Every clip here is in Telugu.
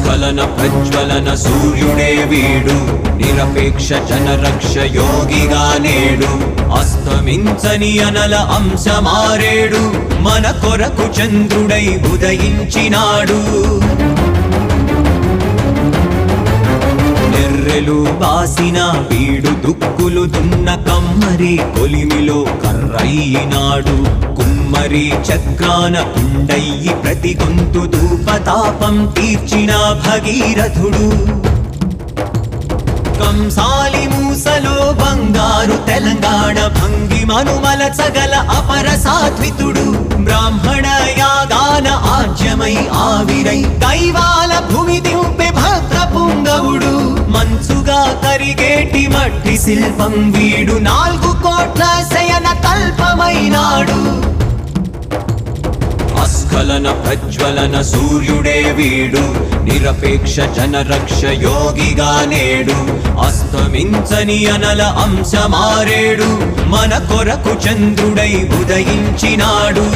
అస్ఖలన ప్రజ్వలన సూర్యుడే వీడు నిరపేక్ష జనరక్ష యోగిగా నేడు అస్తమించని అనల అంశమారేడు మన కొరకు చంద్రుడై ఉదయించినాడు నెర్రెలు బాసిన వీడు దుక్కులు దున్న కమ్మరి కొలిమిలో కర్రయ్యినాడు కుమ్మరి చక్రాన కుండయ్యి ప్రతి గొంతు ధూపతాపం తీర్చిన భగీరథుడు కంసాలి మూసలో బంగారు తెలంగాణ భంగి మనుమలచగల అపర సాత్వితుడు బ్రాహ్మణ యాగాన ఆజ్యమై ఆవిరై దైవాల భూమి దింపే భద్ర పుంగవుడు మంచుగా కరిగేటి మట్టి శిల్పం వీడు నాలుగు కోట్ల శయన తల్పమైనాడు అస్ఖలన ప్రజ్వలన సూర్యుడే వీడు నిరపేక్ష జనరక్ష యోగిగా నేడు అస్తమించని అనల అంశమారేడు మన కొరకు చంద్రుడై ఉదయించినాడు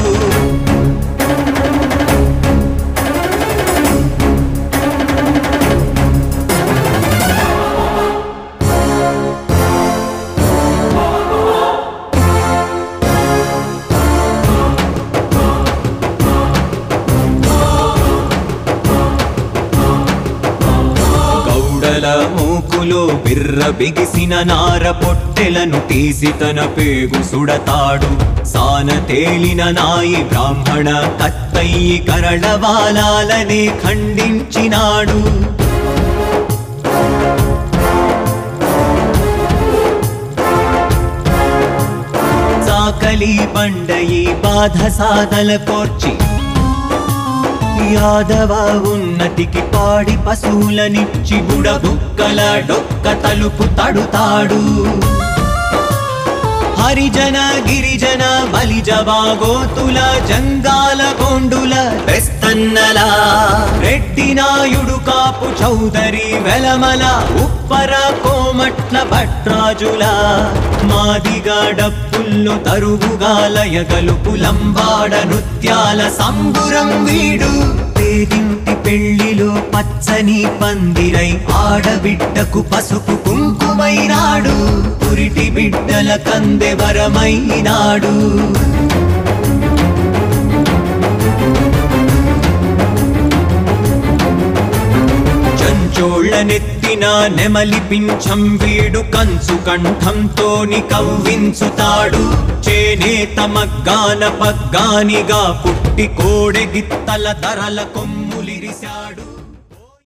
గౌడల మూకులో బిర్ర బిగిసిన నార పొట్టెలను తీసి తన పేగు సుడతాడు సాన తేలిన నాయి బ్రాహ్మణ కత్తయ్యి కరళవాలాలనే ఖండించినాడు చాకలి బండయి బాధ సాధల కోర్చి యాదవ ఉన్నతికి పాడి పశువులనిచ్చి బుడబుక్కల డొక్క తలుపు తడుతాడు హరిజన గిరిజన బలిజ బాగోతుల జంగాల గోండుల బెస్తన్నల రెడ్డి నాయుడు కాపు చౌదరి వెలమల ఉప్పర కోమట్ల భట్రాజుల మాదిగా డప్పుల్లో తరుగుగా లయగలుపు లంబాడ నృత్యాల సంబురం వీడు పేదింటి పెళ్లిలో పచ్చని పందిరై ఆడబిడ్డకు పసుపు కుంకుమైనాడు పురిటి బిడ్డల కందె వరమైనాడు చంచోళ్ళ నెత్తిన నెమలి పింఛం వీడు కంచు కంఠంతోని కవ్వించుతాడు చేనేత మగ్గాన పగ్గానిగా పుట్టి కోడెగిత్తల ధరల కొమ్ము